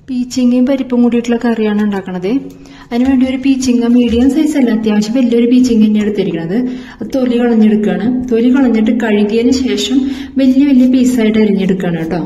പീച്ചിങ്ങയും പരിപ്പും കൂടിയിട്ടുള്ള കറിയാണ് ഉണ്ടാക്കണത് അതിനുവേണ്ടി ഒരു പീച്ചിങ്ങ മീഡിയം സൈസ് അല്ല അത്യാവശ്യം വലിയൊരു പീച്ചിങ്ങ തന്നെ എടുത്തിരിക്കുന്നത് അത് തൊലി കളഞ്ഞെടുക്കുകയാണ് തൊലി കളഞ്ഞിട്ട് കഴുകിയതിന് ശേഷം വലിയ വലിയ പീസായിട്ട് അരിഞ്ഞെടുക്കുകയാണ് കേട്ടോ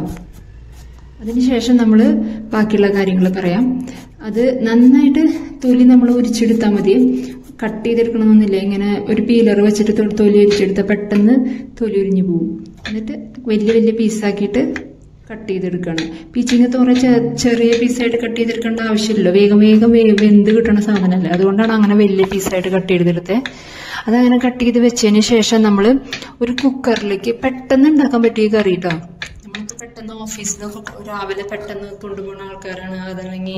അതിനുശേഷം നമ്മൾ ബാക്കിയുള്ള കാര്യങ്ങൾ പറയാം അത് നന്നായിട്ട് തൊലി നമ്മൾ ഉരിച്ചെടുത്താൽ മതി കട്ട് ചെയ്തെടുക്കണമെന്നില്ല ഇങ്ങനെ ഒരു പീലർ വെച്ചിട്ട് തൊ- തൊലി ഉരിച്ചെടുത്താൽ പെട്ടെന്ന് തൊലി ഉരിഞ്ഞു പോകും എന്നിട്ട് വലിയ വലിയ പീസാക്കിയിട്ട് കട്ട് ചെയ്തെടുക്കണം പീച്ചിങ് തോറെ ചെറിയ പീസായിട്ട് കട്ട് ചെയ്തെടുക്കേണ്ട ആവശ്യമില്ലല്ലോ വേഗം വേഗം വേ- വെന്ത് കിട്ടണ സാധനമല്ല അതുകൊണ്ടാണ് അങ്ങനെ വലിയ പീസായിട്ട് കട്ട് ചെയ്തെടുത്തത് അതങ്ങനെ കട്ട് ചെയ്ത് വെച്ചതിന് ശേഷം നമ്മൾ ഒരു കുക്കറിലേക്ക് പെട്ടെന്ന് ഉണ്ടാക്കാൻ പറ്റിയ കറി കേട്ടോ നമ്മൾക്ക് പെട്ടെന്ന് ഓഫീസിലൊക്കെ രാവിലെ പെട്ടെന്ന് കൊണ്ടുപോകുന്ന ആൾക്കാരാണ് അതല്ലെങ്കിൽ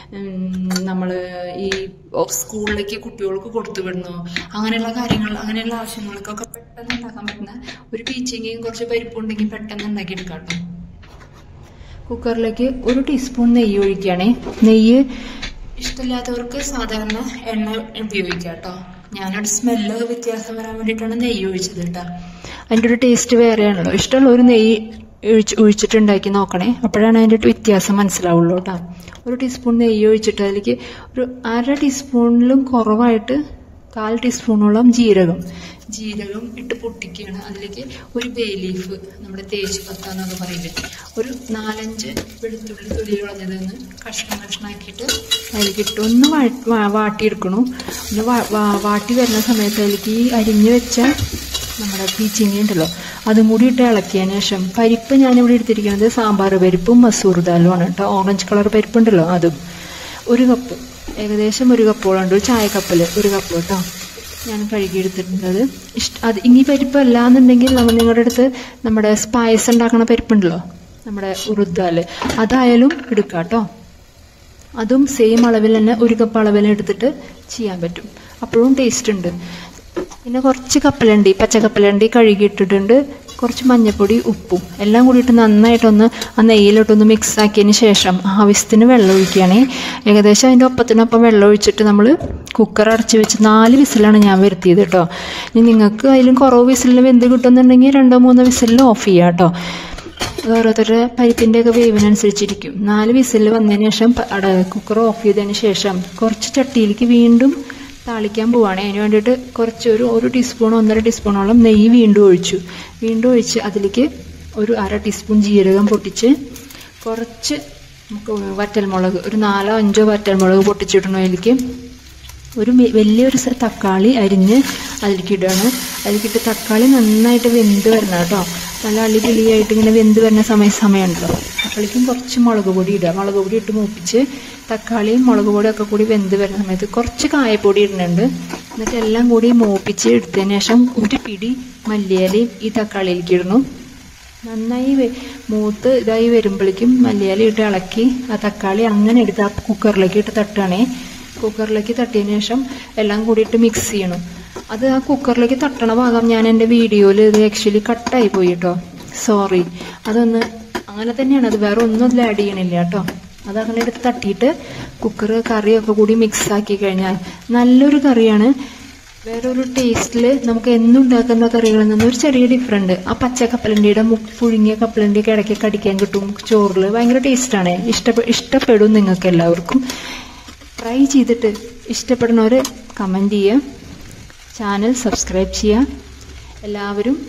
നമ്മൾ ഈ ഓ- സ്കൂളിലേക്ക് കുട്ടികൾക്ക് കൊടുത്തു വിടണോ അങ്ങനെയുള്ള കാര്യങ്ങൾ അങ്ങനെയുള്ള ആവശ്യങ്ങൾക്കൊക്കെ പെട്ടെന്ന് ഉണ്ടാക്കാൻ പറ്റുന്ന ഒരു പീച്ചിങ്ങയും കുറച്ച് പരിപ്പും ഉണ്ടെങ്കിൽ പെട്ടെന്ന് ഉണ്ടാക്കിയെടുക്കാം കേട്ടോ കുക്കറിലേക്ക് ഒരു ടീസ്പൂൺ നെയ്യ് ഒഴിക്കുകയാണേ നെയ്യ് ഇഷ്ടമില്ലാത്തവർക്ക് സാധാരണ എണ്ണ ഉപയോഗിക്കാം കേട്ടോ ഞാനൊരു സ്മെല്ല് വ്യത്യാസം വരാൻ വേണ്ടിയിട്ടാണ് നെയ്യ് ഒഴിച്ചത് കേട്ടോ അതിൻ്റെ ഒരു ടേസ്റ്റ് വേറെയാണല്ലോ ഇഷ്ടമുള്ള ഒരു നെയ്യ് ഒഴിച്ച് ഒഴിച്ചിട്ടുണ്ടാക്കി നോക്കണേ അപ്പോഴാണ് അതിൻ്റെ ഒരു വ്യത്യാസം മനസ്സിലാവുള്ളൂ കേട്ടോ ഒരു ടീസ്പൂൺ നെയ്യ് ഒഴിച്ചിട്ട് അതിലേക്ക് ഒരു അര ടീസ്പൂണിലും കുറവായിട്ട് കാൽ ടീസ്പൂണോളം ജീരകം ജീരകം ഇട്ട് പൊട്ടിക്കുകയാണ് അതിലേക്ക് ഒരു ബേ ലീഫ് നമ്മുടെ തേച്ച് പത്ത എന്നൊക്കെ പറയില്ലേ ഒരു നാലഞ്ച് വെളുത്തുള്ളി തൊലി കളഞ്ഞതെന്ന് കഷ്ണം കഷ്ണമാക്കിയിട്ട് അതിലേക്ക് ഇട്ട് ഒന്ന് വഴ- വാ- വാട്ടിയെടുക്കണു ഒന്ന് വാ- വാ- വാട്ടി വരുന്ന സമയത്ത് അതിലേക്ക് ഈ അരിഞ്ഞു വെച്ച നമ്മുടെ പീച്ചിങ്ങ ഉണ്ടല്ലോ അതും കൂടി ഇട്ട് ഇളക്കിയതിന് ശേഷം പരിപ്പ് ഞാനിവിടെ എടുത്തിരിക്കുന്നത് സാമ്പാർ പരിപ്പും മസൂർ ദാലുമാണ് കേട്ടോ ഓറഞ്ച് കളർ പരിപ്പുണ്ടല്ലോ അതും ഒരു കപ്പ് ഏകദേശം ഒരു കപ്പോളം ഉണ്ട് ഒരു ചായക്കപ്പിൽ ഒരു കപ്പ് കേട്ടോ ഞാൻ കഴുകിയെടുത്തിട്ടുള്ളത് ഇഷ്ട അത് ഇനി പരിപ്പ് അല്ല എന്നുണ്ടെങ്കിൽ നമ്മൾ നിങ്ങളുടെ അടുത്ത് നമ്മുടെ സ്പൈസ് ഉണ്ടാക്കുന്ന പരിപ്പുണ്ടല്ലോ നമ്മുടെ ഉറുദാല് അതായാലും എടുക്കാം കേട്ടോ അതും സെയിം അളവിൽ തന്നെ ഒരു കപ്പ് അളവിൽ എടുത്തിട്ട് ചെയ്യാൻ പറ്റും അപ്പോഴും ടേസ്റ്റ് ഉണ്ട് പിന്നെ കുറച്ച് കപ്പലണ്ടി പച്ചക്കപ്പലണ്ടി കഴുകിയിട്ടിട്ടുണ്ട് കുറച്ച് മഞ്ഞൾപ്പൊടി ഉപ്പും എല്ലാം കൂടിയിട്ട് നന്നായിട്ടൊന്ന് ആ നെയ്യിലോട്ടൊന്ന് മിക്സ് ആക്കിയതിന് ശേഷം ആവശ്യത്തിന് വെള്ളം ഒഴിക്കുകയാണേ ഏകദേശം അതിൻ്റെ ഒപ്പത്തിനൊപ്പം വെള്ളം ഒഴിച്ചിട്ട് നമ്മൾ കുക്കർ അടച്ച് വെച്ച് നാല് വിസിലാണ് ഞാൻ വരുത്തിയത് കേട്ടോ ഇനി നിങ്ങൾക്ക് അതിലും കുറവ് വിസിലിൽ വെന്ത് കിട്ടുന്നുണ്ടെങ്കിൽ രണ്ടോ മൂന്നോ വിസിലിൽ ഓഫ് ചെയ്യാം കേട്ടോ ഓരോരുത്തരുടെ പരിപ്പിൻ്റെ ഒക്കെ വേവിനനുസരിച്ചിരിക്കും നാല് വിസിൽ വന്നതിന് ശേഷം പ- അട കുക്കർ ഓഫ് ചെയ്തതിന് ശേഷം കുറച്ച് ചട്ടിയിലേക്ക് വീണ്ടും താളിക്കാൻ പോവാണ് അതിന് വേണ്ടിയിട്ട് കുറച്ച് ഒരു ഒരു ടീസ്പൂൺ ഒന്നര ടീസ്പൂണോളം നെയ്യ് വീണ്ടും ഒഴിച്ചു വീണ്ടും ഒഴിച്ച് അതിലേക്ക് ഒരു അര ടീസ്പൂൺ ജീരകം പൊട്ടിച്ച് കുറച്ച് നമുക്ക് വറ്റൽമുളക് ഒരു നാലോ അഞ്ചോ വറ്റൽമുളക് പൊട്ടിച്ചിടണം അതിലേക്ക് ഒരു മി- വലിയൊരു സ- തക്കാളി അരിഞ്ഞ് അതിലേക്ക് ഇടുകയാണ് അതിലേക്കിട്ട് തക്കാളി നന്നായിട്ട് വെന്ത് വരണം കേട്ടോ നല്ല അളിപിളിയായിട്ട് ഇങ്ങനെ വെന്ത് വരുന്ന സമയ സമയമുണ്ടല്ലോ തക്കാളിക്കും കുറച്ച് മുളക് പൊടി ഇടുക മുളക് പൊടി ഇട്ട് മൂപ്പിച്ച് തക്കാളിയും മുളക് പൊടിയും ഒക്കെ കൂടി വെന്ത് വരുന്ന സമയത്ത് കുറച്ച് കായപ്പൊടി ഇടുന്നുണ്ട് എന്നിട്ട് എല്ലാം കൂടി മൂപ്പിച്ച് എടുത്തതിന് ശേഷം ഒരു പിടി മല്ലിയിലയും ഈ തക്കാളിയിലേക്ക് ഇടണം നന്നായി വെ- മൂത്ത് ഇതായി വരുമ്പോഴേക്കും മല്ലിയില ഇട്ട് ഇളക്കി ആ തക്കാളി അങ്ങനെ എടുത്ത് ആ കുക്കറിലേക്ക് ഇട്ട് തട്ടുകയാണേ കുക്കറിലേക്ക് തട്ടിയതിന് ശേഷം എല്ലാം കൂടിയിട്ട് മിക്സ് ചെയ്യണം അത് ആ കുക്കറിലേക്ക് തട്ടണ ഭാഗം ഞാൻ എൻ്റെ വീഡിയോയിൽ ഇത് ആക്ച്വലി കട്ടായി പോയി കേട്ടോ സോറി അതൊന്ന് അങ്ങനെ തന്നെയാണ് അത് വേറെ ഒന്നും അതിൽ ആഡ് ചെയ്യണില്ല കേട്ടോ അത് അങ്ങനെ എടുത്ത് തട്ടിയിട്ട് കുക്കർ കറിയൊക്കെ കൂടി മിക്സ് ആക്കി കഴിഞ്ഞാൽ നല്ലൊരു കറിയാണ് വേറൊരു ടേസ്റ്റിൽ നമുക്ക് എന്നും ഉണ്ടാക്കുന്ന കറികളിൽ നിന്ന് ഒരു ചെറിയ ഡിഫറൻറ്റ് ആ പച്ച കപ്പലണ്ടിയുടെ മു പുഴുങ്ങിയ കപ്പലണ്ടിയൊക്കെ ഇടയ്ക്ക് കടിക്കാൻ കിട്ടും ചോറിൽ ഭയങ്കര ടേസ്റ്റാണ് ഇഷ്ടപ്പെ ഇഷ്ടപ്പെടും നിങ്ങൾക്ക് എല്ലാവർക്കും ട്രൈ ചെയ്തിട്ട് ഇഷ്ടപ്പെടുന്നവർ കമൻറ്റ് ചെയ്യുക ചാനൽ സബ്സ്ക്രൈബ് ചെയ്യുക എല്ലാവരും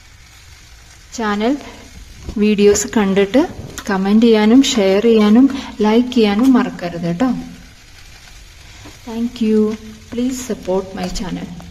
ചാനൽ വീഡിയോസ് കണ്ടിട്ട് കമൻറ്റ് ചെയ്യാനും ഷെയർ ചെയ്യാനും ലൈക്ക് ചെയ്യാനും മറക്കരുത് കേട്ടോ thank you please support my channel